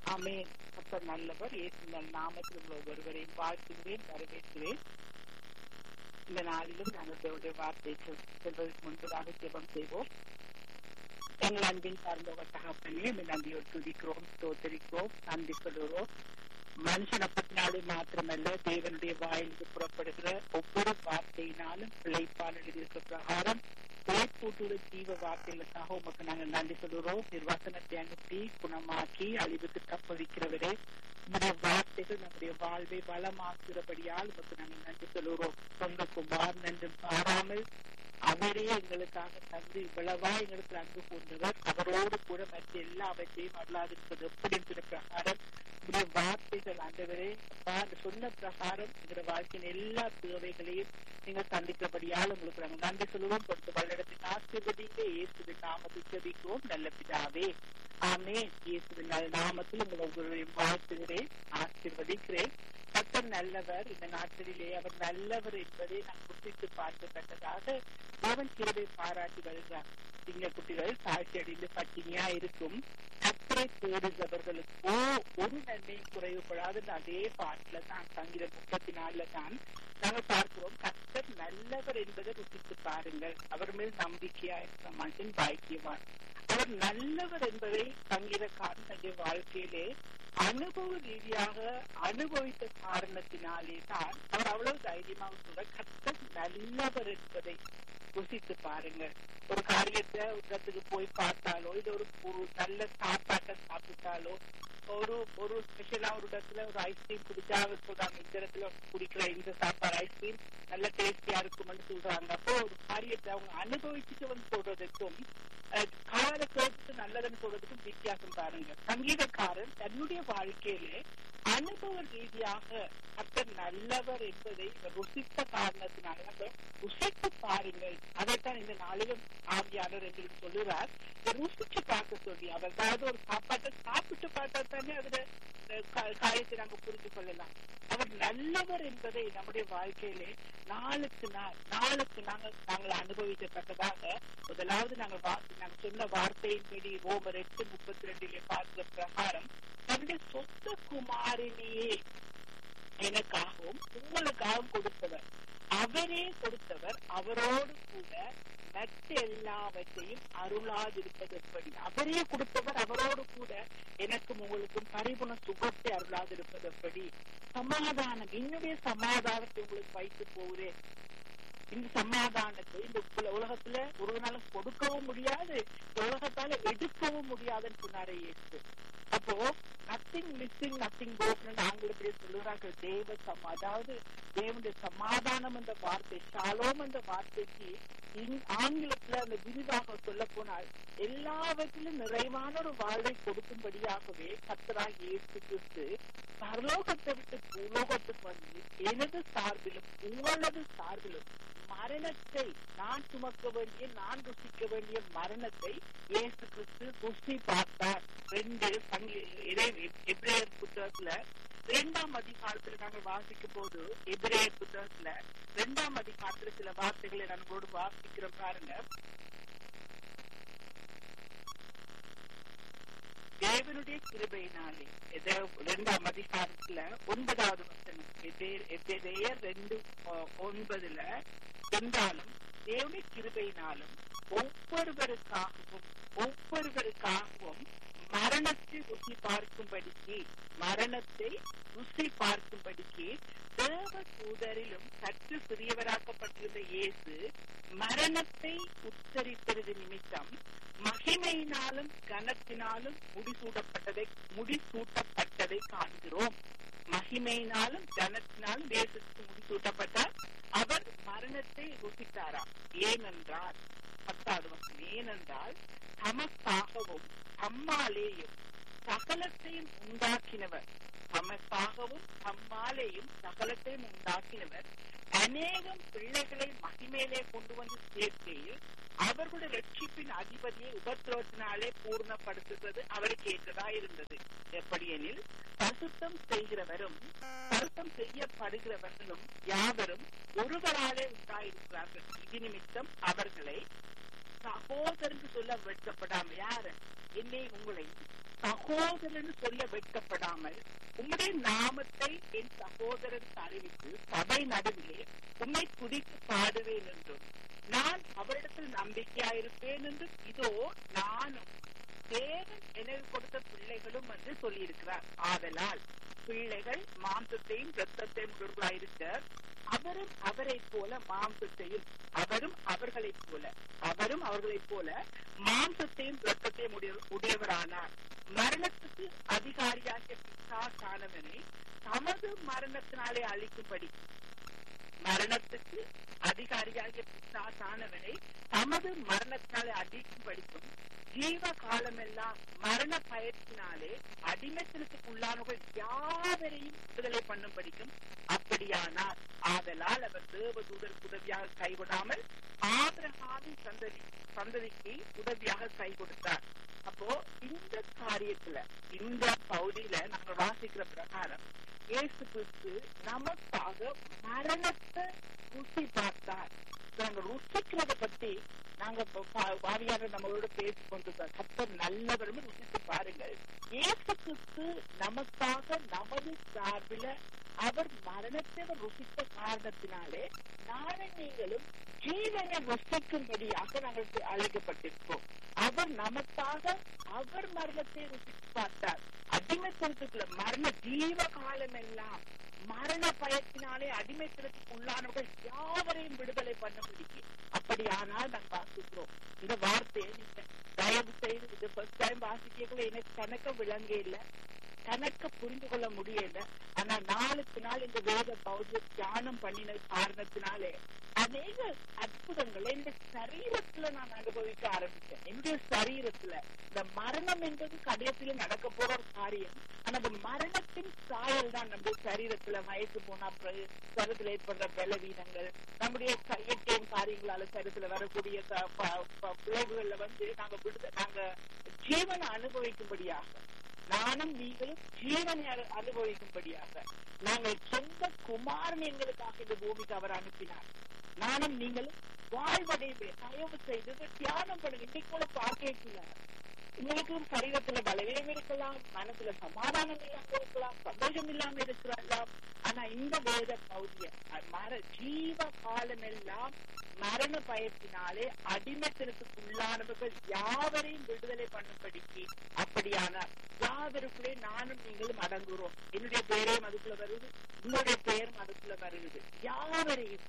ஆமே கர்த்தர் நல்லவர் இயேசுவின் நாமத்தில் உள்ள ஒருவரையும் வாழ்த்துகிறேன் வரவேற்கிறேன் இந்த நாளிலும் நாங்கள் தேவனுடைய வார்த்தை சொல்- சொல்வதற்கு முன்பதாக ஜெபம் செய்வோம் எங்கள் அன்பின் சார்ந்தவர் தகப்பனே இந்த நன்றியோடு துதிக்கிறோம் ஸ்தோத்தரிக்கிறோம் நன்றி சொல்லுகிறோம் மனுஷன் அப்பத்தினாலே மாத்திரமல்ல தேவனுடைய வாயிலிருந்து புறப்படுகிற ஒவ்வொரு வார்த்தையினாலும் பிழைப்பால் எழுதியிருக்க பிரகாரம் பிழைப்பூட்டுள்ள ஜீவ வார்த்தைகளுக்காக உமக்கு நாங்கள் நன்றி சொல்லுகிறோம் நிர்வாசனத்தை அனுப்பி குணமாக்கி அழிவுக்கு தப்பவிக்கிறவரே உங்களுடைய வார்த்தைகள் நம்முடைய வாழ்வை வளமாக்குகிறபடியால் உமக்கு நாங்கள் நன்றி சொல்லுகிறோம் சொந்த குமார் நன்றும் பாராமல் அவரே எங்களுக்காக தந்து இவ்வளவா எங்களுக்கு அன்பு கொண்டவர் அவரோடு கூட மற்ற எல்லாவற்றையும் அல்லாதிருப்பது எப்படி என்கிற பிரகாரம் உங்களுடைய வார்த்தைகள் ஆண்டவரே அப்பா அந்த சொன்ன பிரகாரம் எங்களுடைய வாழ்க்கையின் எல்லா தேவைகளையும் நீங்கள் சந்திக்கிறபடியால் உங்களுக்கு நாங்கள் நன்றி சொல்லுவோம் கொடுத்து வல்லிடத்தின் ஆசீர்வதிங்க இயேசுவின் நாமத்தில் ஜெபிக்கிறோம் நல்ல பிதாவே ஆமே இயேசுவின் நல்ல நாமத்தில் உங்களை ஒவ்வொருவரையும் வாழ்த்துகிறேன் ஆசீர்வதிக்கிறேன் கர்த்தர் நல்லவர் இந்த நாட்களிலே அவர் நல்லவர் என்பதை நாம் குத்தித்து பார்க்கத்தக்கதாக தேவன் கிருபை பாராட்டி வருகிறார் சிங்க குட்டிகள் தாழ்ச்சி அடைந்து பட்டினியா இருக்கும் கத்தரை தேடுகிறவர்களுக்கோ ஒரு நன்மையும் குறைவுபடாது அதே பாட்டுல தான் சங்கீதம் முப்பத்தி நாலுல தான் நாங்கள் பார்க்கிறோம் கர்த்தர் நல்லவர் என்பதை ருசித்து பாருங்கள் அவர் மேல் நம்பிக்கையா இருக்கிற மனுஷன் பாக்கியவான் அவர் நல்லவர் என்பதை சங்கீதக்காரன் தன்னுடைய வாழ்க்கையிலே அனுபவ ரீதியாக அனுபவித்த காரணத்தினாலே தான் அவர் அவ்வளவு தைரியமாக சொல்ற கர்த்தர் நல்லவர் என்பதை ருசித்து பாருங்க ஒரு காரியத்தை ஒரு இடத்துக்கு போய் பார்த்தாலோ இல்ல ஒரு ஒரு நல்ல சாப்பாட்டை சாப்பிட்டாலோ ஒரு ஒரு ஸ்பெஷலா ஒரு இடத்துல ஒரு ஐஸ்கிரீம் குடிச்சா அவர் சொல்றாங்க இந்த இடத்துல குடிக்கிற இந்த சாப்பாடு ஐஸ்கிரீம் நல்ல டேஸ்டியா இருக்கும்னு சொல்றாங்க அப்போ ஒரு காரியத்தை அவங்க அனுபவிச்சுட்டு வந்து சொல்றதுக்கும் அஹ், காதை கேட்டு நல்லதுன்னு சொல்றதுக்கும் வித்தியாசம் பாருங்க சங்கீதக்காரன் தன்னுடைய வாழ்க்கையிலே அனுபவ ரீதியாக கர்த்தர் நல்லவர் என்பதை இவர் ருசித்த காரணத்தினால அப்ப ருசித்து பாருங்கள் அதைத்தான் இந்த நாளிலும் ஆவியாளர் என்று சொல்லுறார் இதை ருசிச்சு பார்க்க சொல்லி அவர் அதாவது ஒரு சாப்பாட்டை சாப்பிட்டு பார்த்தா தானே அதுல அஹ், கா- காரியத்தை நாங்க புரிந்து கொள்ளலாம் அவர் நல்லவர் என்பதை நம்முடைய வாழ்க்கையிலே நாளுக்கு நாள் நாளுக்கு நாங்கள் நாங்கள் அனுபவிக்கத்தக்கதாக முதலாவது நாங்கள் வார்த்தை நாங்கள் சொன்ன வார்த்தையின்படி ரோமர் எட்டு முப்பத்தி ரெண்டிலே பார்க்கிற பிரகாரம் தன்னுடைய சொந்த குமாரினையே எனக்காகவும் உங்களுக்காகவும் கொடுத்தவர் அவரே கொடுத்தவர் அவரோடு கூட மற்ற எல்லாவற்றையும் அருளாதிருப்பது எப்படி அவரே கொடுத்தவர் அவரோடு கூட எனக்கும் உங்களுக்கும் பரிபுண சுகத்தை அருளாதிருப்பது எப்படி சமாதானம் என்னுடைய சமாதானத்தை உங்களுக்கு வைத்து போகிறேன் இந்த சமாதானத்தை இந்த உல- உலகத்துல ஒரு நாளும் கொடுக்கவும் முடியாது இந்த உலகத்தால எடுக்கவும் முடியாதுன்னு சொன்னாரே இயேசு அப்போ நத்திங் மிஸ்ஸிங் நத்திங் broken ஆங்கிலத்திலே சொல்லுகிறார்கள் தேவ சம அதாவது தேவனுடைய சமாதானம் என்ற வார்த்தை ஷாலோம் என்ற வார்த்தைக்கு இங்- ஆங்கிலத்துல அந்த விரிவாக சொல்ல போனால் எல்லாவற்றிலும் நிறைவான ஒரு வாழ்வை கொடுக்கும்படியாகவே கத்தராக இயேசு கிறிஸ்து பரலோகத்தை விட்டு பூலோகத்துக்கு வந்து எனது சார்பிலும் உங்களது சார்பிலும் மரணத்தை நான் சுமக்க வேண்டிய நான் ருசிக்க வேண்டிய மரணத்தை இயேசு கிறிஸ்து ருசி பார்த்தார் ரெண்டு சங்கி- இதே- எபிரேயர் புத்தகத்துல இரண்டாம் அதிகாரத்துல நாங்கள் வாசிக்கும் போது எபிரேயர் புத்தகத்துல இரண்டாம் அதிகாரத்துல சில வார்த்தைகளை நம்மளோடு வாசிக்கிறோம் பாருங்க தேவனுடைய கிருபையினாலே எதோ இரண்டாம் அதிகாரத்துல ஒன்பதாவது வசனம் எபே- எபேதையர் ரெண்டு ஒ- ஒன்பதுல என்றாலும் தேவனுடைய கிருபையினாலும் ஒவ்வொருவருக்காகவும் ஒவ்வொருவருக்காகவும் மரணத்தை ருசி பார்க்கும்படிக்கு மரணத்தை ருசி பார்க்கும்படிக்கு தேவ தூதரிலும் சற்று சிறியவராக்கப்பட்டிருந்த இயேசு மரணத்தை உத்தரித்தது நிமித்தம் மகிமையினாலும் கனத்தினாலும் முடிசூடப்பட்டதை முடிசூட்டப்பட்டதை காண்கிறோம் மகிமையினாலும் கனத்தினாலும் இயேசுக்கு முடிசூட்டப்பட்டார் அவர் மரணத்தை ருசித்தாராம் ஏனென்றால் பத்தாவது வசனம் ஏனென்றால் தமக்காகவும் தம்மாலேயும் சகலத்தையும் உண்டாக்கினவர் தமக்காகவும் தம்மாலேயும் சகலத்தையும் உண்டாக்கினவர் அநேகம் பிள்ளைகளை மகிமையிலே கொண்டு வந்து சேர்க்கையில் அவர்களுடைய ரட்சிப்பின் அதிபதியை உபத்திரவத்தினாலே பூர்ணப்படுத்துவது அவருக்கு ஏற்றதா இருந்தது எப்படியெனில் பரிசுத்தம் செய்கிறவரும் பரிசுத்தம் செய்யப்படுகிறவர்களும் யாவரும் ஒருவராலே உண்டாயிருக்கிறார்கள் இது நிமித்தம் அவர்களை சகோதரன் சொல்ல வெட்கப்படாம யாரு என்னை உங்களை சகோதரன் சொல்ல வெட்கப்படாமல் உம்முடைய நாமத்தை என் சகோதரனுக்கு அறிவித்து சபை நடுவிலே உம்மை துதித்து பாடுவேன் என்றும் நான் அவரிடத்தில் நம்பிக்கையாயிருப்பேன் என்றும் இதோ நானும் தேவன் எனக்கு கொடுத்த பிள்ளைகளும் என்று சொல்லியிருக்கிறார் ஆதலால் பிள்ளைகள் மாம்சத்தையும் ரத்தத்தையும் உடையவர்களாயிருக்க அவரும் அவரைப் போல மாம்சத்தையும் அவரும் அவர்களைப் போல அவரும் அவர்களைப் போல மாம்சத்தையும் ரத்தத்தையும் உடைய- உடையவரானார் மரணத்துக்கு அதிகாரியாகிய பிசாசானவனை தமது மரணத்தினாலே அழிக்கும்படி மரணத்துக்கு அதிகாரியாகிய பிசாசானவனை தமது மரணத்தினாலே அடிக்கும் படிக்கும் ஜீவ காலமெல்லாம் மரண பயத்தினாலே அடிமைத்தனத்துக்கு உள்ளானவர்கள் யாவரையும் விடுதலை பண்ணும் படிக்கும் அப்படியானார் ஆதலால் அவர் தேவதூதருக்கு உதவியாக கைவிடாமல் ஆபிரகாமின் சந்ததி சந்ததிக்கு உதவியாக கை கொடுத்தார் அப்போ இந்த காரியத்துல இந்த பகுதியில நாங்க வாசிக்கிற பிரகாரம் இயேசு கிறிஸ்து நமக்காக மரணத்தை ருசி பார்த்தார் நாங்க ருசிக்கிறத பத்தி நாங்க இப்ப பா- வாரியார நம்மளோட பேசி கொண்டிருக்கோம் கத்தர் நல்லவரும் ருசித்து பாருங்கள் இயேசு கிறிஸ்து நமக்காக நமது சார்பில அவர் மரணத்தை அவர் ருசித்த காரணத்தினாலே நானும் நீங்களும் ஜீவனை ருசிக்கும்படியாக நாங்கள் அழைக்கப்பட்டிருக்கோம் அவர் நமக்காக அவர் மரணத்தை ருசித்து பார்த்தார் அடிமைத்தனத்துக்குள்ள மரண ஜீவ காலம் எல்லாம் மரண பயத்தினாலே அடிமைத்தனத்துக்கு உள்ளானவர்கள் யாவரையும் விடுதலை பண்ண முடியும் அப்படியானால் நாம் வாசிக்கிறோம் இந்த வார்த்தையை நீங்க தயவு செய்து இது ஃபர்ஸ்ட் டைம் வாசிக்கக்குள்ள எனக்கு கணக்க விளங்க இல்லை கணக்க புரிந்து கொள்ள முடியல ஆனா நாளுக்கு நாள் இந்த வேத பௌத்த தியானம் பண்ணின காரணத்தினாலே அநேக அற்புதங்களை இந்த சரீரத்துல நான் அனுபவிக்க ஆரம்பிச்சேன் என்னுடைய சரீரத்துல இந்த மரணம் என்பது கடைசியில நடக்க போற ஒரு காரியம் ஆனா அந்த மரணத்தின் சாயல் தான் நம்முடைய சரீரத்துல வயசு போனா பிறகு சரீரத்துல ஏற்படுற பலவீனங்கள் நம்முடைய க- இயற்கையின் காரியங்களால சரீரத்துல வரக்கூடிய க- ப- ப- விளைவுகள்ல வந்து நாங்க விடுத நாங்க ஜீவனை அனுபவிக்கும்படியாக நானும் நீங்களும் ஜீவனை அனு- அனுபவிக்கும்படியாக நாங்கள் சொந்த குமாரன் எங்களுக்காக இந்த பூமிக்கு அவர் அனுப்பினார் நானும் நீங்களும் வாழ்வடைவே தயவு செய்து இதை தியானம் பண்ணுங்க இன்னைக்கு கூட பார்க்கல உங்களுக்கும் சரீரத்துல பலவீனம் இருக்கலாம் மனசுல சமாதானம் இல்லாம இருக்கலாம் சந்தோஷம் இல்லாம இருக்கலாம் ஆனா இந்த வேத பௌதிய மர ஜீவ காலம் எல்லாம் மரண பயத்தினாலே அடிமைத்தனத்துக்கு உள்ளானவர்கள் யாவரையும் விடுதலை பண்ணும்படிக்கு அப்படியான யாவருக்குள்ளே நானும் நீங்களும் அடங்குறோம் என்னுடைய பெயரையும் அதுக்குள்ள வருது உங்களுடைய பெயரும் அதுக்குள்ள வருது யாவரையும்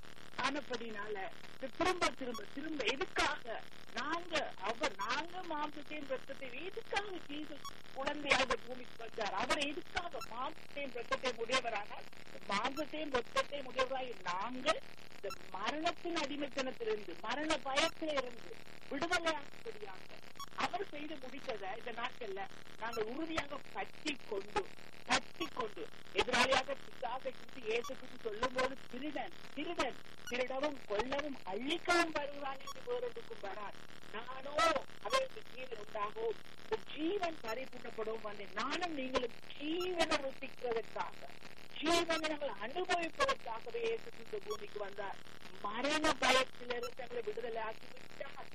ஆனப்படினால இது திரும்ப திரும்ப திரும்ப எதுக்காக நாங்க அவர் நாங்க மாம்சத்தையும் ரத்தத்தையும் எதுக்காக ஜீசஸ் குழந்தையாக பூமிக்கு வந்தார் அவர் எதுக்காக மாம்சத்தையும் ரத்தத்தையும் உடையவரானால் மாம்சத்தையும் ரத்தத்தையும் உடையவராய் நாங்கள் இந்த மரணத்தின் அடிமைத்தனத்திலிருந்து மரண பயத்திலிருந்து விடுதலையாகும்படியாக அவர் செய்து முடித்ததை இந்த நாட்கள்ல நாங்கள் உறுதியாக பற்றி கொண்டு பற்றி கொண்டு எதிராளியாக பிசாசை குறித்து இயேசு குறித்து சொல்லும் போது திருடன் திருடன் திருடவும் கொல்லவும் அழிக்கவும் வருவான் என்று வேறொன்றுக்கும் வரான் நானோ அவருக்கு ஜீவன் உண்டாகவும் இந்த ஜீவன் பரிபூர்ணப்படவும் வந்தேன் நானும் நீங்களும் ஜீவனை ருசிக்கிறதற்காக ஜீவனை நாங்கள் அனுபவிப்பதற்காகவே இயேசு இந்த பூமிக்கு வந்தார் மரண பயத்திலிருந்து தங்களை விடுதலை ஆக்கி விட்டார்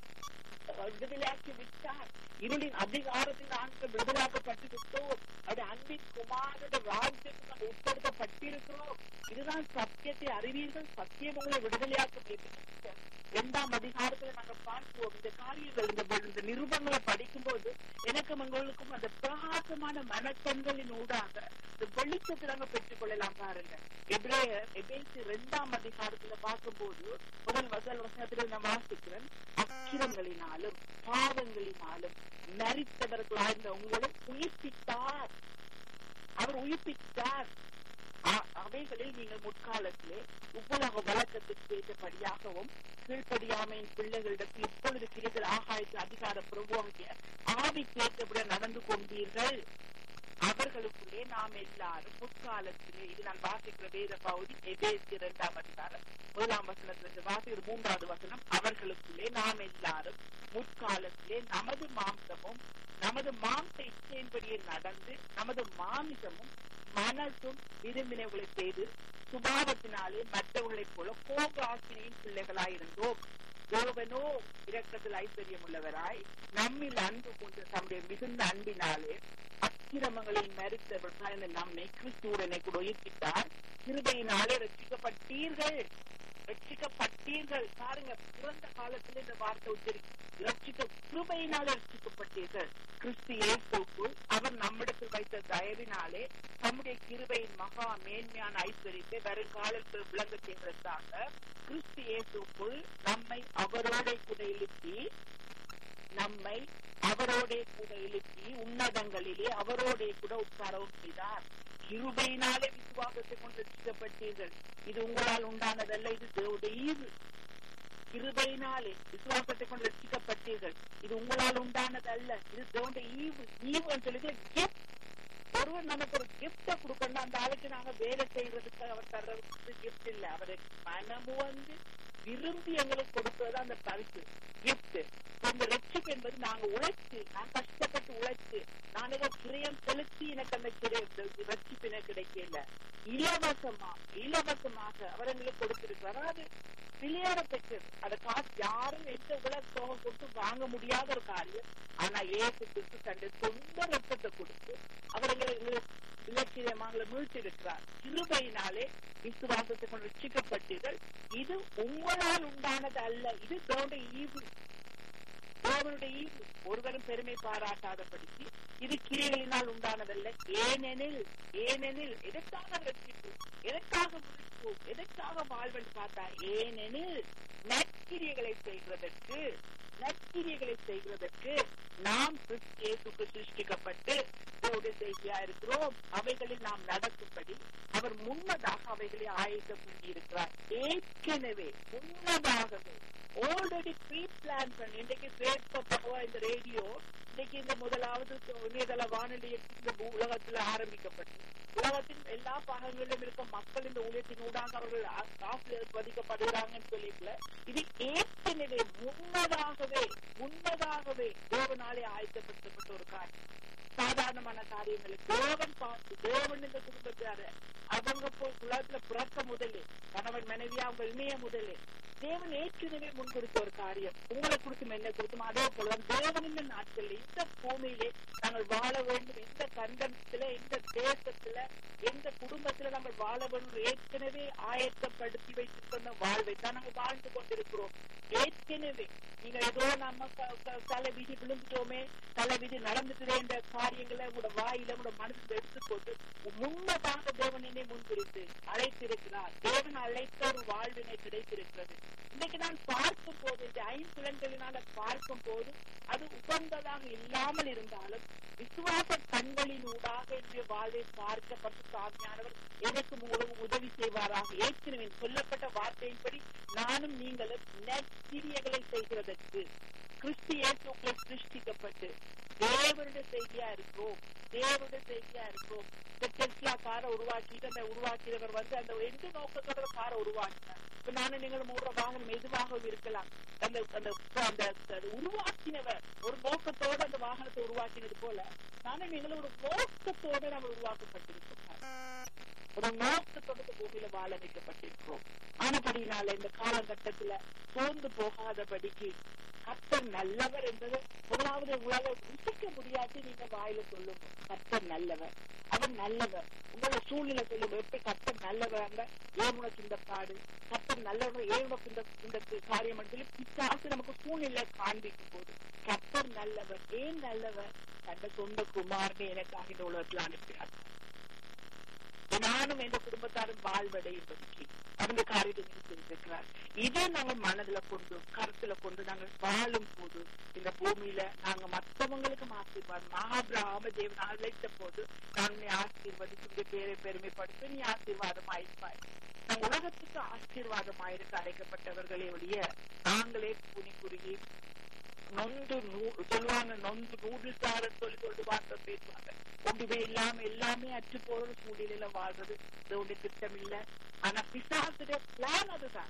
விடுதலையாக்கி விட்டார் இருளின் அதிகாரத்தில் நாங்கள் விடுதலாக்கப்பட்டு விட்டோம் அது அன்பின் குமாரோட ராஜ்யத்துக்கு நாங்கள் உட்படுத்தப்பட்டிருக்கிறோம் இதுதான் சத்தியத்தை அறிவீர்கள் சத்தியம் உங்களை விடுதலையாக்கும் இரண்டாம் அதிகாரத்துல நாங்க பார்க்கிறோம் இந்த காரியங்கள் இந்த இந்த நிருபங்களை படிக்கும் போது எனக்கும் உங்களுக்கும் அந்த பிரகாசமான மனக்கண்களின் ஊடாக இந்த வெளிச்சத்தை நாங்க பெற்றுக் கொள்ளலாம் பாருங்க எபிரேயர் எபேசி இரண்டாம் அதிகாரத்துல பார்க்கும்போது முதல் வசல் வசனத்துல நான் வாசிக்கிறேன் அக்கிரங்களினாலும் பாவங்களினாலும் மறித்தவர்களாயிருந்த உங்களும் உயிர்ப்பித்தார் அவர் உயிர்ப்பித்தார் அ- அவைகளில் நீங்கள் முற்காலத்திலே உப்புலக வழக்கத்திற்கு ஏற்றபடியாகவும் கீழ்ப்படியாமையின் பிள்ளைகளிடத்தில் இப்பொழுது கிடைக்கிற ஆகாயத்து அதிகார பிரபுவாகிய ஆவிக்கேற்றபடி நடந்து கொண்டீர்கள் அவர்களுக்குள்ளே நாம் எல்லாரும் முற்காலத்திலே இது நான் வாசிக்கிற வேத பகுதி எபேசி இரண்டாம் அதிகாரம் முதலாம் வசனத்திலிருந்து வாசிக்கிற மூன்றாவது வசனம் அவர்களுக்குள்ளே நாம் எல்லாரும் முற்காலத்திலே நமது மாம்சமும் நமது மாம்ச இச்சையின்படியே நடந்து நமது மாமிசமும் மனசும் விரும்பினவர்களை செய்து சுபாவத்தினாலே மற்றவர்களைப் போல கோப ஆசிரியின் பிள்ளைகளாயிருந்தோம் தேவனோ இரக்கத்தில் ஐஸ்வர்யம் உள்ளவராய் நம்மில் அன்பு கொண்டு தம்முடைய மிகுந்த அன்பினாலே அக்கிரமங்களில் மறித்தவர்கள் நம்மை கிறிஸ்துவுடனே கூட உயிர்ப்பித்தார் கிருபையினாலே ரட்சிக்கப்பட்டீர்கள் ரட்சிக்கப்பட்டீர்கள் பாருங்க பிறந்த காலத்துல இந்த வார்த்தை உச்சரி ரட்சிக்க கிருபையினாலே ரட்சிக்கப்பட்டீர்கள் கிறிஸ்து இயேசுக்குள் அவர் நம்மிடத்தில் வைத்த தயவினாலே தம்முடைய கிருபையின் மகா மேன்மையான ஐஸ்வர்யத்தை வருங்காலத்தில் விளங்க செய்வதற்காக கிறிஸ்து இயேசுக்குள் நம்மை அவரோட கூட எழுப்பி நம்மை அவரோட கூட எழுப்பி உன்னதங்களிலே அவரோட கூட உட்காரவும் செய்தார் கிருபையினாலே விசுவாசத்தை கொண்டு ரசிக்கப்பட்டீர்கள் இது உங்களால் உண்டானதல்ல இது தேவடைய ஈவு கிருபையினாலே விசுவாசத்தை கொண்டு ரசிக்கப்பட்டீர்கள் இது உங்களால் உண்டானதல்ல இது தேவடைய ஈவு ஈவு சொல்லி கிஃப்ட் ஒருவர் நமக்கு ஒரு கிஃப்ட கொடுக்கணும் அந்த ஆளுக்கு நாங்க வேலை செய்யறதுக்கு அவர் தர்றதுக்கு கிஃப்ட் இல்ல அவரை மனமு வந்து விரும்பி எங்களுக்கு கொடுப்பது அந்த பரிசு கிஃப்ட் அந்த ரட்சிப்பு என்பது நாங்க உழைச்சு நான் கஷ்டப்பட்டு உழைச்சு நான் ஏதோ கிரயம் செலுத்தி எனக்கு அந்த கிரயம் ரட்சிப்பு எனக்கு கிடைக்கல இலவசமா இலவசமாக அவர் எங்களுக்கு கொடுத்திருக்கிறார் அதாவது விளையாட பெற்றது அதை காசு யாரும் எந்த உலக தொகை கொடுத்து வாங்க முடியாத ஒரு காரியம் ஆனா ஏசு கிறிஸ்து தன்னுடைய சொந்த ரத்தத்தை கொடுத்து அவர் எங்களை இலட்சியமாங்களை மீழ்த்திருக்கிறார் கிருபையினாலே விசுவாசத்தை கொண்டு ரட்சிக்கப்பட்டீர்கள் இது உங்களால் உண்டானது அல்ல இது தோண்ட ஈவு தேவனுடைய ஈவு ஒருவரும் பெருமை பாராட்டாதபடிக்கு இது கிரியைகளினால் உண்டானதல்ல ஏனெனில் ஏனெனில் எதற்காக ரட்சிப்பு எதற்காக முடிப்பு எதற்காக வாழ்வென்று பார்த்தா ஏனெனில் நற்கிரியைகளை செய்வதற்கு நற்கிரியைகளை செய்வதற்கு நாம் இயேசுக்கு சிருஷ்டிக்கப்பட்டு செய்தியா இருக்கிறோம் அவைகளில் நாம் நடக்கும்படி அவர் முன்னதாக அவைகளை ஆயத்தம் பண்ணியிருக்கிறார் ஏற்கனவே முன்னதாகவே ஆல்ரெடி ப்ரீ பிளான் பண்ணி இன்றைக்கு பேசப்பட்டவா இந்த ரேடியோ இன்னைக்கு இந்த முதலாவது இணையதள வானொலி இந்த உலகத்துல ஆரம்பிக்கப்பட்டு உலகத்தின் எல்லா பாகங்களிலும் இருக்க மக்கள் இந்த ஊழியத்தின் ஊடாக அவர்கள் ஆசிர்வதிக்கப்படுகிறாங்கன்னு சொல்லிக்கல இது ஏற்கனவே முன்னதாகவே முன்னதாகவே தேவனாலே ஆயத்தப்படுத்தப்பட்ட ஒரு காரியம் சாதாரணமான காரியங்களுக்கு தேவன் பார்த்து தேவன் இந்த குடும்பத்தார அவங்க போய் உலகத்துல பிறக்க முதலே கணவன் மனைவி அவங்க இணைய முதலே தேவன் ஏற்கனவே முன்குறித்த ஒரு காரியம் உங்களை குறித்தும் என்ன குறித்தும் அதே போல தேவன் இந்த நாட்கள்ல இந்த பூமியிலே நாங்கள் வாழ வேண்டும் எந்த கண்டத்துல எந்த தேசத்துல எந்த குடும்பத்துல நாங்கள் வாழ வேண்டும் ஏற்கனவே ஆயத்தப்படுத்தி வைத்திருக்கிற வாழ்வை தான் நாங்கள் வாழ்ந்து கொண்டிருக்கிறோம் ஏற்கனவே நீங்க ஏதோ நம்ம தலை விதி விழுந்துட்டோமே தலை விதி நடந்துட்டு என்ற காரியங்களை உங்களோட வாயில உங்களோட மனசுல எடுத்துக்கொண்டு முன்னதாக தேவனினை முன்குறித்து அழைத்திருக்கிறார் தேவன் அழைத்த ஒரு வாழ்வினை கிடைத்திருக்கிறது இன்னைக்கு நான் பார்க்கும் போது இந்த ஐம்புலன்களினால பார்க்கும் போது அது உகந்ததாக இல்லாமல் இருந்தாலும் விசுவாச கண்களின் ஊடாக என்னுடைய வாழ்வை பார்க்கப்பட்டு சாமியானவர் எனக்கு மூலம் உதவி செய்வாராக ஏற்கனவே சொல்லப்பட்ட வார்த்தையின்படி நானும் நீங்களும் நற்கிரியைகளை செய்கிறதற்கு கிறிஸ்து இயேசுக்குள்ள சிருஷ்டிக்கப்பட்டு தேவனுடைய செய்தியா இருக்கிறோம் தேவனுடைய செய்தியா இருக்கிறோம் இந்த டெஸ்லா காரை உருவாக்கிட்டு அந்த உருவாக்கியவர் வந்து அந்த எந்த நோக்கத்தோட காரை உருவாக்கினார் இப்ப நானும் நீங்களும் ஒரு வாகனம் எதுவாகவும் இருக்கலாம் அந்த அந்த அந்த உருவாக்கினவர் ஒரு நோக்கத்தோட அந்த வாகனத்தை உருவாக்கினது போல நானும் நீங்களும் ஒரு நோக்கத்தோட நம்ம உருவாக்கப்பட்டிருக்கோம் ஒரு நோக்கத்தோட பூமியில வாழ வைக்கப்பட்டிருக்கிறோம் ஆனபடினால இந்த காலகட்டத்துல சோர்ந்து போகாதபடிக்கு கத்தர் நல்லவர் என்பது முதலாவது உலக ருசிக்க முடியாது நீங்க வாயில சொல்லுங்க கத்தர் நல்லவர் அவர் நல்லவர் உங்களோட சூழ்நிலை சொல்லுங்க எப்படி கத்தர் நல்லவர் ஏன் உனக்கு இந்த பாடு கத்தர் நல்லவர் ஏன் உனக்கு இந்த இந்த காரியம் சொல்லி பிசாசு நமக்கு சூழ்நிலை காண்பிக்கும் போது கத்தர் நல்லவர் ஏன் நல்லவர் தந்த சொந்த குமாரனை எனக்காக இந்த உலகத்தில் அனுப்பினார் நானும் எந்த குடும்பத்தாரும் வாழ்வடையும்படிக்கு அந்த காரியத்தை செஞ்சிருக்கிறார் இதை நாங்கள் மனதுல கொண்டு கருத்துல கொண்டு நாங்கள் வாழும் போது இந்த பூமியில நாங்க மற்றவங்களுக்கும் ஆசீர்வாதம் மகாபிராம தேவன் அழைத்த போது நான் உன்னை ஆசீர்வதித்து பேரை பெருமைப்படுத்தி நீ ஆசீர்வாதம் ஆயிருப்பாய் நம் உலகத்துக்கு ஆசீர்வாதம் ஆயிருக்க அழைக்கப்பட்டவர்களே ஒழிய நாங்களே புனி குறுகி நொந்து சொல்லுவாங்க நொந்து நூடுல்ஸார சொல்லி சொல்லிட்டு வார்த்தை பேசுவாங்க ஒன்றுமே இல்லாம எல்லாமே அற்று போற சூழ்நிலையில வாழ்றது இதோட திட்டம் இல்ல ஆனா பிசாசுட பிளான் அதுதான்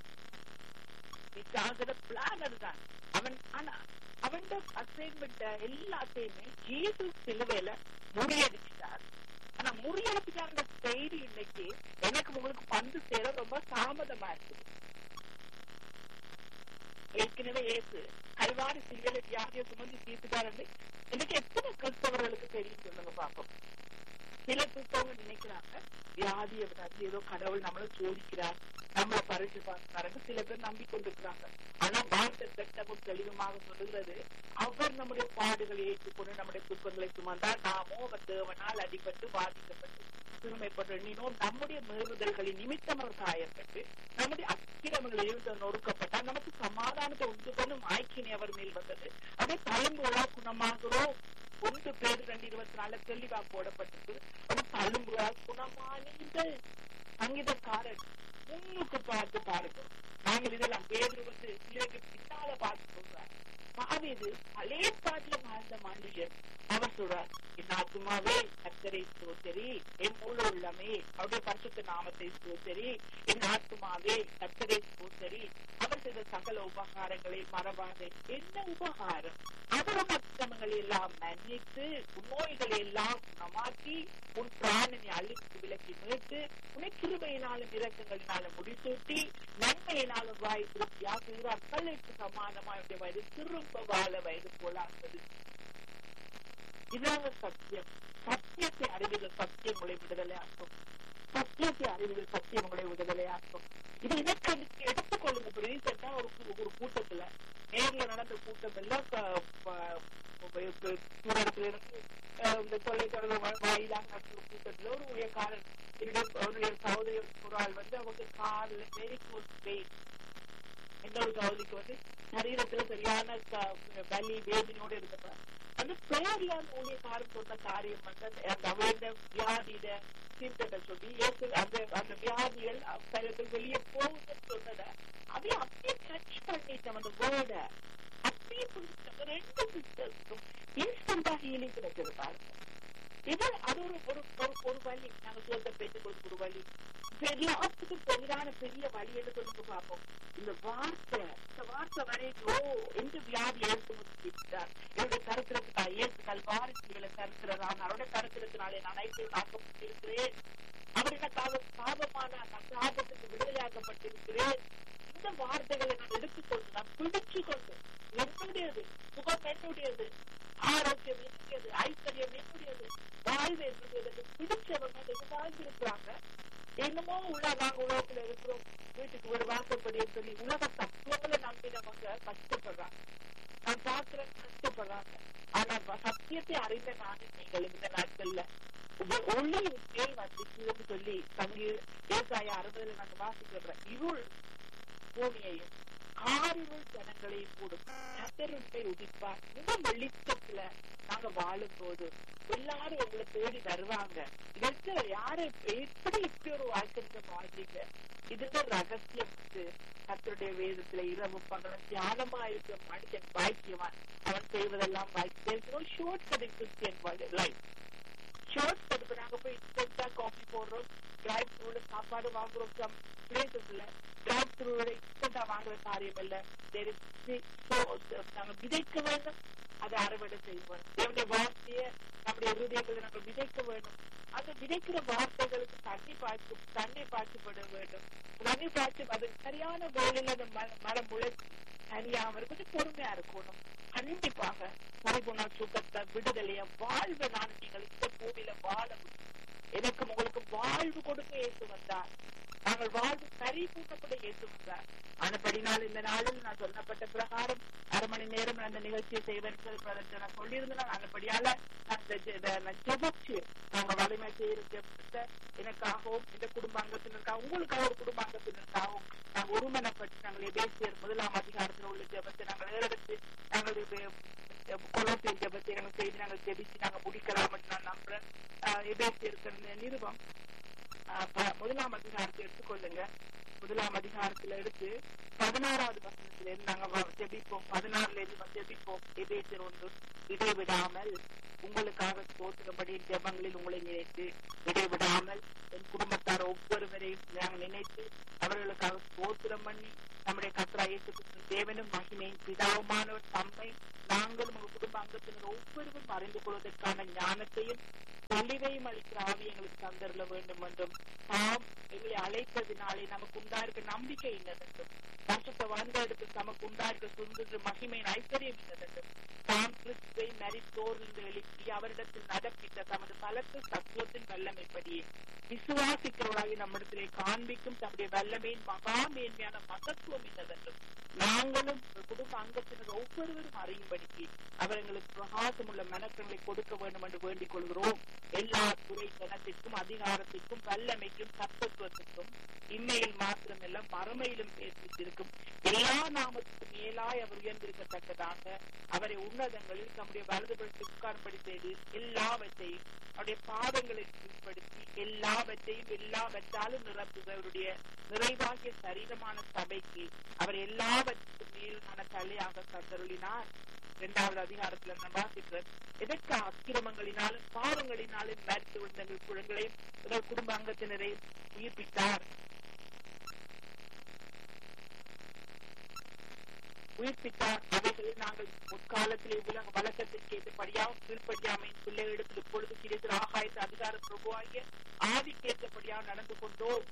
பிசாசுட பிளான் அதுதான் அவன் ஆனா அவன் அசைன்மெண்ட் எல்லாத்தையுமே ஜீசு சிலுவையில முறியடிச்சிட்டார் ஆனா முறியடிச்சிட்டாங்க செய்தி இன்னைக்கு எனக்கு உங்களுக்கு பந்து சேர ரொம்ப தாமதமா இருக்குது ஏற்கனவே ஏசு கல்வாரி சிலையில வியாதியை சுமந்து தீர்த்துட்டார் என்று இன்னைக்கு எத்தனை கிறிஸ்தவர்களுக்கு தெரியும் சொல்லுங்க பாப்போம் சில கிறிஸ்தவங்க நினைக்கிறாங்க வியாதியை விடாது ஏதோ கடவுள் நம்மள சோதிக்கிறார் நம்மளை பறிச்சு பார்க்கிறாரு சில பேர் நம்பிக்கொண்டிருக்கிறாங்க ஆனா வார்த்தை திட்டமும் தெளிவுமாக சொல்லுகிறது அவர் நம்முடைய பாடுகளை ஏற்றுக்கொண்டு நம்முடைய துக்கங்களை சுமந்தார் நாமோ அவர் தேவனால் அடிபட்டு பாதிக்கப்பட்டு சிறுமைப்பட்டு எண்ணினோம் நம்முடைய மீறுதல்களின் நிமித்தம் அவர் காயப்பட்டு நம்முடைய அக்கிரமங்களில் இருந்து நொறுக்கப்பட்டால் நமக்கு சமாதானத்தை உண்டு பண்ணும் ஆய்க்கினை அவர் மேல் வந்தது அதை தழும்புகளா குணமாகிறோம் ஒன்று பேர் ரெண்டு இருபத்தி நாலு தெளிவா போடப்பட்டது அது தழும்புகளா குணமானீங்கள் சங்கீதக்காரன் முன்னுக்கு பார்த்து பாருங்க நாங்கள் இதெல்லாம் பேர் வந்து பிள்ளைக்கு பின்னால பார்த்து சொல்றார் பாவிது பழைய பாட்டுல வாழ்ந்த மனுஷன் அவர் சொல்றார் என் ஆத்மாவே கத்தரை சோத்தரி என் முழு உள்ளமே அவருடைய பரிசுத்த நாமத்தை சோத்தரி என் ஆத்மாவே கத்தரை சோத்தரி அவர் செய்த சகல உபகாரங்களை மறவாதே என்ன உபகாரம் அவர் அக்கிரமங்களை எல்லாம் மன்னித்து உன் நோய்களை எல்லாம் குணமாக்கி உன் பிராணனை அழித்து விலக்கி மீட்டு உன்னை கிருபையினாலும் இரக்கங்களினாலும் முடிசூட்டி நன்மையினாலும் வாய் திருப்தியாக்குகிறார் பிள்ளைக்கு சமானமாக வயது திரும்ப வாழ வயது போலாகிறது இதாங்க சத்தியம் சத்தியத்தை அறிவுகள் சத்தியம் உங்களை விடுதலை ஆக்கும் சத்தியத்தை அறிவுகள் சத்தியம் உங்களை விடுதலை ஆக்கும் இது எனக்கு எடுத்துக்கொள்ளுங்க இப்ப ரீசெண்டா ஒரு ஒரு கூட்டத்துல நேர்ல நடந்த கூட்டம் எல்லாம் தூரத்துல இருந்து இந்த தொலைத்தொடர்பு வாயிலாக நடந்த கூட்டத்துல ஒரு ஊழியக்காரன் அவருடைய சகோதரி ஒரு ஆள் வந்து அவங்க காலில் வெரி குட் பெயின் இன்னொரு சகோதரிக்கு வந்து சரீரத்துல சரியான வலி வேதனையோட இருக்கிறார் அந்த பெயர்ல அந்த ஊழியக்காரன் சொன்ன காரியம் வந்து அந்த அவருடைய வியாதியில தீர்த்தத்தை சொல்லி ஏசு அந்த அந்த வியாதிகள் சிலர்கள் வெளியே போகுதுன்னு சொன்னத அப்படியே அப்படியே டச் பண்ணிட்டோம் அந்த வேர்ட அப்படியே புரிஞ்சுட்டோம் ரெண்டு சிஸ்டர்ஸும் இன்ஸ்டன்டா ஹீலிங் கிடைச்சது பாருங்க இது அது ஒரு ஒரு ஒரு வழி நாங்க சொல்ற பேச்சு கொடுக்க ஒரு வழி எல்லாத்துக்கும் பெரிதான பெரிய வழி என்று சொல்லுங்க பார்ப்போம் இந்த வார்த்தை இந்த வார்த்தை வரைக்கும் எந்த வியாதி எடுத்து முடிச்சிட்டார் என்னுடைய கருத்திரத்துக்கா ஏற்று கல்வாரிகளை கருத்துறதான் அவருடைய கருத்திரத்தினாலே நான் ஐக்கியம் ஆக்கப்பட்டிருக்கிறேன் அவர் எனக்காக சாபமான நான் சாபத்துக்கு விடுதலையாக்கப்பட்டிருக்கிறேன் இந்த வார்த்தைகளை நான் எடுத்துக்கொண்டு நான் பிடிச்சு கொண்டு என்னுடையது சுகம் என்னுடையது ஆரோக்கியம் என்னுடையது ஐஸ்வர்யம் என்னுடையது வாழ்வு என்னுடையது பிடிச்சவங்க வாழ்ந்திருக்கிறாங்க என்னமோ உள்ள நாங்க உலகத்துல இருக்கிறோம் வீட்டுக்கு ஒரு வாசப்படி சொல்லி உலக தத்துவங்களை நம்பினவங்க கஷ்டப்படுறாங்க நான் பாக்குறேன் கஷ்டப்படுறாங்க ஆனா சத்தியத்தை அறிந்த நானும் நீங்கள் இந்த நாட்கள்ல ஒளி மேல் வந்துச்சுன்னு சொல்லி தங்கி விவசாய அறுபதுல நாங்க வாசிக்கிறோம் இருள் பூமியையும் ஆறுகள் ஜனங்களையும் கூடும் கத்தருப்பை உதிப்பார் இந்த வெளிச்சத்துல நாங்க வாழும் போது எல்லாரும் எங்களை தேடி வருவாங்க இதற்கு யாரு எப்படி இப்படி ஒரு வாழ்க்கை வாழ்றீங்க இதுக்கு ரகசியம் கத்தருடைய வேதத்துல இரவு பகலும் தியானமா இருக்க மனுஷன் பாக்கியவான் அவன் செய்வதெல்லாம் பாக்கியம் short cut Christian life short cut நாங்க போய் இன்ஸ்டன்டா காஃபி போடுறோம் டிரைவ் த்ரூல சாப்பாடு வாங்குறோம் சம் பிளேசஸ்ல டிரைவ் த்ரூல இன்ஸ்டன்டா வாங்குற காரியம் இல்ல நாங்க விதைக்க வேண்டும் அதை அறுவடை செய்வோம் என்னுடைய வார்த்தையை நம்முடைய இருதயங்களை நம்ம விதைக்க வேண்டும் அந்த விதைக்கிற வார்த்தைகளுக்கு தண்ணி பாய்ச்சி தண்ணி பாய்ச்சப்பட வேண்டும் தண்ணி பாய்ச்சி அது சரியான வேலையில அந்த மரம் முளைச்சி சரியாம இருக்கணும் பொறுமையா இருக்கணும் கண்டிப்பாக பரிபுணா சுகத்தை விடுதலைய வாழ்வை நான் நீங்கள் இந்த பூமியில வாழ முடியும் எனக்கு உங்களுக்கு வாழ்வு கொடுக்க ஏசு வந்தார் நாங்கள் வாழ்வு பரிபூர்ணப்பட ஏசு வந்தார் ஆனபடினால் இந்த நாளில் நான் சொல்லப்பட்ட பிரகாரம் அரை மணி நேரம் அந்த நிகழ்ச்சியை செய்வேன் நான் சொல்லியிருந்தேன் ஆனபடியால நான் ஜெபிச்சு நாங்க வலிமை செய்யற ஜெபத்தை எனக்காகவும் இந்த குடும்ப அங்கத்தினருக்காக உங்களுக்காக ஒரு குடும்ப அங்கத்தினருக்காகவும் நாங்கள் ஒருமனப்பட்டு நாங்கள் எபேசியர் முதலாம் அதிகாரத்தில் உள்ள ஜெபத்தை நாங்கள் ஏறெடுத்து நாங்கள் கொலோசியல் ஜெபத்தை நாங்கள் செய்து நாங்கள் ஜெபிச்சு நாங்கள் முடிக்கலாம் நான் நம்புறேன் எபேசியர் நிருபம் முதலாம் அதிகாரத்தை எடுத்துக்கொள்ளுங்க முதலாம் அதிகாரத்துல எடுத்து பதினாறாவது வசனத்துல இருந்து நாங்க ஜெபிப்போம் பதினாறுல இருந்து ஜெபிப்போம் எபேசியர் ஒன்று இடைவிடாமல் உங்களுக்காக ஸ்தோத்திரப்படி ஜெபங்களில் உங்களை நினைத்து இடைவிடாமல் என் குடும்பத்தார் ஒவ்வொருவரையும் நாங்கள் நினைத்து அவர்களுக்காக ஸ்தோத்திரம் பண்ணி நம்முடைய கத்ரா இயேசு தேவனும் மகிமையும் பிதாவுமானவர் தம்மை நாங்களும் உங்கள் குடும்ப அங்கத்தினர் ஒவ்வொருவரும் அறிந்து கொள்வதற்கான ஞானத்தையும் தெளிவையும் அளிக்கிற ஆவி எங்களுக்கு தந்தரல வேண்டும் என்றும் தாம் எங்களை அழைத்ததினாலே நமக்கு உண்டாயிருக்க நம்பிக்கை இன்னதென்றும் பரிசுத்த வாழ்ந்தெடுத்து நமக்கு உண்டாயிருக்க சுந்தர மகிமையின் ஐஸ்வர்யம் இன்னதென்றும் தாம் கிறிஸ்துவை மரித்தோர்ந்து எழுப்பி அவரிடத்தில் நடப்பித்த தமது பலத்த தத்துவத்தின் வல்லமைப்படியே விசுவாசிக்கிறவராகி நம்மிடத்திலே காண்பிக்கும் தம்முடைய வல்லமையின் மகா மேன்மையான மகத்துவம் இன்னதென்றும் நாங்களும் குடும்ப அங்கத்தினர் ஒவ்வொருவரும் அறியும்படிக்கு அவர் எங்களுக்கு பிரகாசம் உள்ள மனக்கங்களை கொடுக்க வேண்டும் என்று வேண்டிக் கொள்கிறோம் எல்லா துறை தனத்திற்கும் அதிகாரத்திற்கும் வல்லமைக்கும் சத்தத்துவத்திற்கும் இம்மையில் மாத்திரமல்ல மறுமையிலும் பேசியிருக்கும் எல்லா நாமத்துக்கும் மேலாய் அவர் உயர்ந்திருக்கத்தக்கதாக அவரை உன்னதங்களில் தம்முடைய வலதுபடுத்தி உட்கார்படி செய்து எல்லாவற்றையும் அவருடைய பாதங்களை கீழ்ப்படுத்தி எல்லாவற்றையும் எல்லாவற்றாலும் நிரப்புபவருடைய நிறைவாகிய சரீரமான சபைக்கு அவர் எல்லாவற்றுக்கும் மேலான தலையாக கத்தருளினார் இரண்டாவது அதிகாரத்துல நம்ம வாசிக்கிறோம் எதற்கு அக்கிரமங்களினாலும் பாவங்களினாலும் மறித்து விழுந்தங்கள் குழந்தைகளையும் எங்கள் குடும்ப அங்கத்தினரை உயிர்ப்பித்தார் உயிர்ப்பித்தார் அவைகளில் நாங்கள் முற்காலத்திலே உலக வழக்கத்திற்கு ஏற்றபடியாக கீழ்ப்படியாமையின் பிள்ளைகளிடத்தில் இப்பொழுது கிடைத்த ஆகாயத்து அதிகார பிரபுவாகிய ஆதிக்கேற்றபடியாக நடந்து கொண்டோம்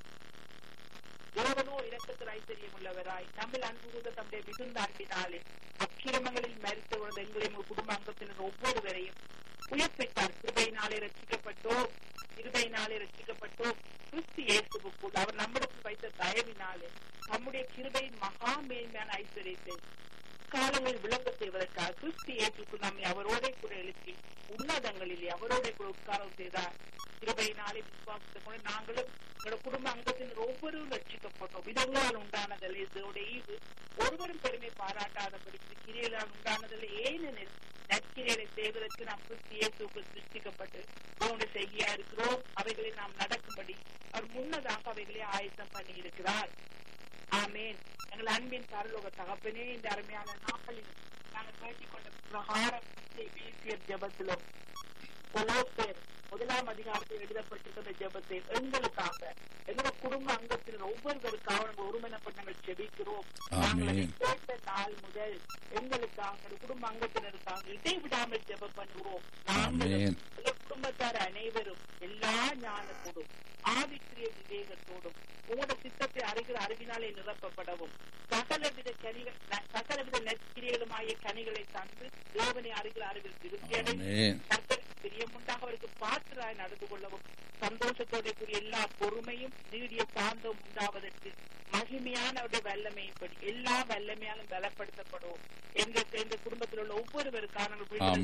தேவனோ இரக்கத்தில் ஐஸ்வர்யம் உள்ளவராய் நம்மில் அன்பு கூர்ந்த தம்முடைய மிகுந்த அன்பினாலே அக்கிரமங்களில் மறித்து விழுந்த எங்களையும் குடும்ப அங்கத்தினர் ஒவ்வொருவரையும் உயிர்ப்பித்தார் கிருபையினாலே ரட்சிக்கப்பட்டோ கிருபையினாலே ரட்சிக்கப்பட்டோ கிறிஸ்து இயேசுக்குள் அவர் நம்மிடத்தில் வைத்த தயவினாலே நம்முடைய கிருபையின் மகா மேன்மையான ஐஸ்வர்யத்தை காலங்களில் விளங்க செய்வதற்காக கிறிஸ்து இயேசுக்கு நம்மை அவரோட கூட எழுப்பி உன்னதங்களிலே அவரோட கூட உட்காரம் செய்தார் கிருபையினாலே விசுவாசத்தை கொண்டு நாங்களும் எங்களோட குடும்ப அங்கத்தினர் ஒவ்வொருவரும் ரட்சிக்கப்பட்டோம் விதங்களால் உண்டானதில்லை இதோட ஈவு ஒருவரும் பெருமை பாராட்டாதபடி கிரியலால் உண்டானதில்லை ஏனெனில் நற்கிரியலை செய்வதற்கு நாம் கிறிஸ்து இயேசுக்கு சிருஷ்டிக்கப்பட்டு அவனுடைய செய்தியா இருக்கிறோம் அவைகளை நாம் நடக்கும்படி அவர் முன்னதாக அவைகளை ஆயத்தம் பண்ணி இருக்கிறார் ஆமேன் எங்கள் அன்பின் பரலோக தகப்பனே இந்த அருமையான நாட்களில் நாங்கள் கேட்டுக்கொண்ட பிரகாரம் பேசிய ஜபத்திலும் கொலோசேர் முதலாம் அதிகாரத்தில் எழுதப்பட்டிருக்கிற ஜபத்தை எங்களுக்காக எங்களோட குடும்ப அங்கத்தினர் ஒவ்வொருவருக்காக நாங்கள் ஒருமனப்பட்டு நாங்கள் செபிக்கிறோம் நாங்கள் கேட்ட நாள் முதல் எங்களுக்காக குடும்ப அங்கத்தினருக்காக இடைவிடாமல் ஜெபம் பண்ணுவோம் நாங்களும் குடும்பத்தார் அனைவரும் எல்லா ஞானத்தோடும் ஆவிக்குரிய விவேகத்தோடும் உங்களோட சித்தத்தை அறிகிற அறிவினாலே நிரப்பப்படவும் சகலவித கனிகள் சகலவித நெற்கிரியலுமாய கனிகளை தந்து தேவனை அறிகிற அறிவில் திருப்தியடையும் கர்த்தருக்கு பிரியமுண்டாக அவருக்கு பாத்திராய் நடந்து கொள்ளவும் சந்தோஷத்தோட கூடிய எல்லா பொறுமையும் நீடிய சாந்தம் உண்டாவதற்கு மகிமையான அவருடைய வல்லமையின்படி எல்லா வல்லமையாலும் பலப்படுத்தப்படுவோம் எங்களுக்கு எங்க குடும்பத்தில் உள்ள ஒவ்வொருவருக்கான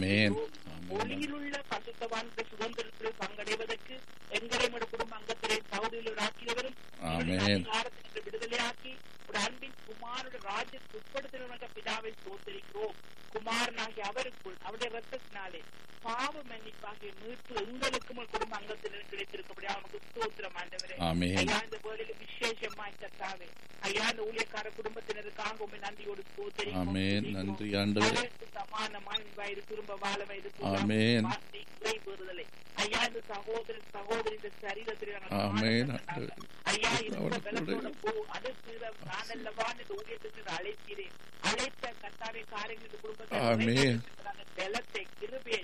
ஒளியில் உள்ள பசுத்தவான்கள் சுதந்திரத்தில் பங்கடைவதற்கு எங்களுடைய குடும்ப அங்கத்திலே பகுதியில் ஆக்கியவரும் அதிகாரத்திற்கு விடுதலையாக்கி ஒரு அன்பின் குமாரோட ராஜ்யத்துக்கு உட்படுத்தின பிதாவை சோதரிக்கிறோம் குமாரனாகி அவருக்குள் அவருடைய ரத்தத்தினாலே பாவ மன்னிப்பாகிய மீட்பு எங்களுக்கும் குடும்ப அங்கத்தினர் கிடைத்திருக்கபடி அவனுக்கு ஸ்தோத்திரம் ஆண்டவரே ஐயா இந்த வேலையில விசேஷமாய் கத்தாவே ஐயா இந்த ஊழியக்கார குடும்பத்தினருக்காக உண்மை நன்றியோடு ஸ்தோத்தரிக்கிறோம் சமானமாய் வயது திரும்ப வாழ வயது விடுதலை ஐயா இந்த சகோதரன் சகோதரி இந்த சரீரத்தில் ஐயா இந்த பலத்தோட போ அடுத்து நான் அல்லவா இந்த ஊழியத்துக்கு அழைக்கிறேன் அழைத்த கத்தாவே காரியங்கள் குடும்பத்தை பலத்தை கிருபையை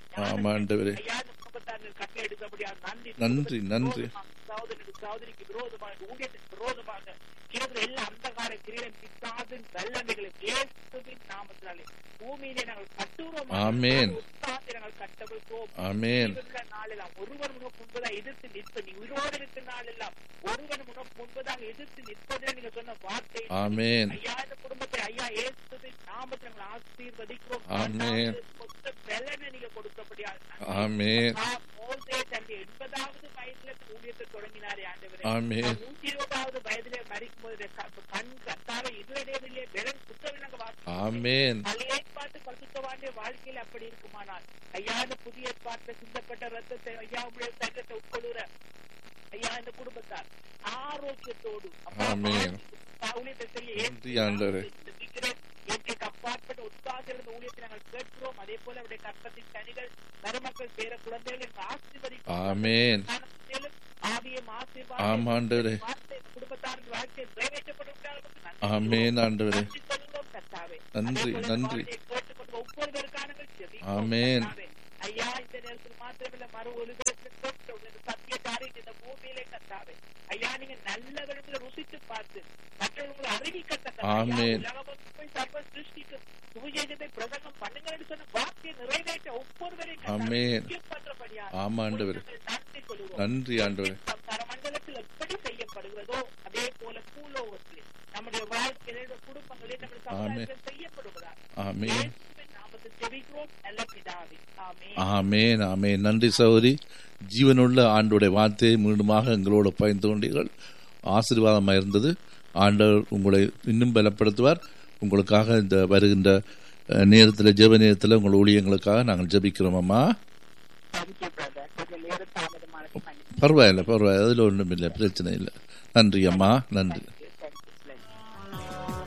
நன்றி நன்றி சகோதரனுக்கு சகோதரிக்கு விரோதமாக ஊழியத்துக்கு விரோதமாக இருக்கிற எல்லா அந்தகார கிரீடம் பிசாசின் வல்லமைகளை இயேசுவின் நாமத்தினாலே பூமியிலே நாங்கள் கட்டுறோம் ஆமென் நாங்கள் கட்டவிழ்ப்போம் ஆமென் நாளெல்லாம் ஒருவர் முகம் முன்பதாக எதிர்த்து நிற்ப நீ உயிரோடு இருக்கிற நாளெல்லாம் ஒருவர் முகம் முன்பதாக எதிர்த்து நிற்பதே நீங்க சொன்ன வார்த்தை ஆமென் ஐயா இந்த குடும்பத்தை ஐயா இயேசுவின் நாமத்தை நாங்கள் ஆசீர்வதிக்கிறோம் ஆமென் மொத்த பலனை நீங்க கொடுக்கப்படியா ஆமென் மோசே தன்னுடைய எண்பதாவது வயதுல ஊழியத்தை தொடங்கினாரே ஆண்டவரே ஆமென் நூத்தி இருபதாவது வயதிலே மறிக்கும் போது கண் கத்தால இருளிலே வெறும் குற்றவிலங்க ஆமென் பழைய ஏற்பாட்டு பரிசுத்தவாண்டிய வாழ்க்கையில அப்படி இருக்குமானால் ஐயா இந்த புதிய ஏற்பாட்டுல சிந்தப்பட்ட ரத்தத்தை ஐயா உங்களுடைய சட்டத்தை உட்கொள்ளுற ஐயா இந்த குடும்பத்தார் ஆரோக்கியத்தோடு ஆமென். ஊழியத்தை செய்ய நன்றி ஆண்டவரே. இயற்கைக்கு அப்பாற்பட்ட உற்சாகம் ஊழியத்தை நாங்கள் கேட்கிறோம் அதே போல அவருடைய கற்பத்தின் கனிகள் மருமக்கள் பேர குழந்தைகள் என்று ஆசீர்வதிக்கிறோம் ஆமென் ஞானத்திலும் ஆவியும் ஆசீர்வாதம் ஆமா ஆண்டவரே வார்த்தை குடும்பத்தாரின் வாழ்க்கை நிறைவேற்றப்படும் ஆமென் ஆண்டவரே நன்றி சொல்லுவோம் கர்த்தாவே. நன்றி, அதே போல நன்றி. வார்த்தையை கேட்டுக்கொண்டு ஒவ்வொருவருக்கான ஜெபிக்கிறோம் ஆமென். கர்த்தாவே. ஐயா இந்த நேரத்தில் மாத்திரமில்ல மறு ஒலிபரப்பு வானத்தில் தொட்ட உனது சத்திய காரியத்தை இந்த பூமியிலே கத்தாவே ஐயா நீங்க நல்லவர்களை ருசித்து பார்த்து மற்றவர்களை அறிவிக்கத்தக்க ஆமென். உலகமொத்தம் போய் சர்வ சிருஷ்டிக்கு சுவிசேஷத்தை பிரசங்கம் பண்ணுங்கன்னு சொன்ன வார்த்தையை நிறைவேற்ற ஒவ்வொருவரையும் ஆமென். முக்கியப்படுறபடியாக ஆமா ஆண்டவரே நன்றி கொள்வோம் நன்றி ஆண்டவரே மண்டலத்தில் எப்படி செய்யப்படுகிறதோ அதே போல பூலோகத்திலே நம்முடைய வாழ்க்கையில குடும்பங்களில் நம்முடைய சமுதாயத்தில் செய்யப்படுவதாக ஆமென் இயேசுவின் நாமத்தில் ஜெபிக்கிறோம் நல்ல பிதாவே ஆமென் ஆமேன் ஆமேன் நன்றி சகோதரி ஜீவனுள்ள ஆண்டுடைய வார்த்தையை மீண்டுமாக எங்களோடு பயந்து கொண்டீர்கள் ஆசீர்வாதமாக இருந்தது ஆண்டவர் உங்களை இன்னும் பலப்படுத்துவார் உங்களுக்காக இந்த வருகின்ற அஹ், நேரத்தில் ஜெப நேரத்தில் உங்கள் ஊழியங்களுக்காக நாங்கள் ஜெபிக்கிறோம் அம்மா தேங்க்யூ பிரதர் கொஞ்சம் நேரம் தாமதமானது பண்ணி பரவாயில்லை பரவாயில்லை அதில் ஒன்றும் இல்லை பிரச்சனை இல்லை நன்றி அம்மா நன்றி